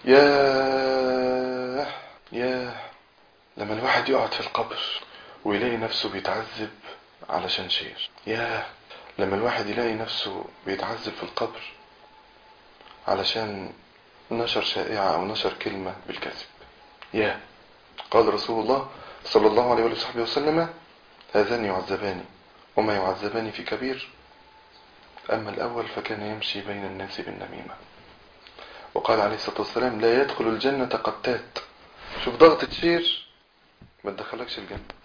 ياه ياه لما الواحد يقعد في القبر ويلاقي نفسه بيتعذب علشان شير ياه لما الواحد يلاقي نفسه بيتعذب في القبر علشان نشر شائعة أو نشر كلمة بالكذب ياه قال رسول الله صلى الله عليه وصحبه وسلم هذان يعذبان وما يعذبان في كبير أما الأول فكان يمشي بين الناس بالنميمة وقال عليه الصلاة والسلام لا يدخل الجنة قتات شوف ضغط تشير ما تدخلكش الجنة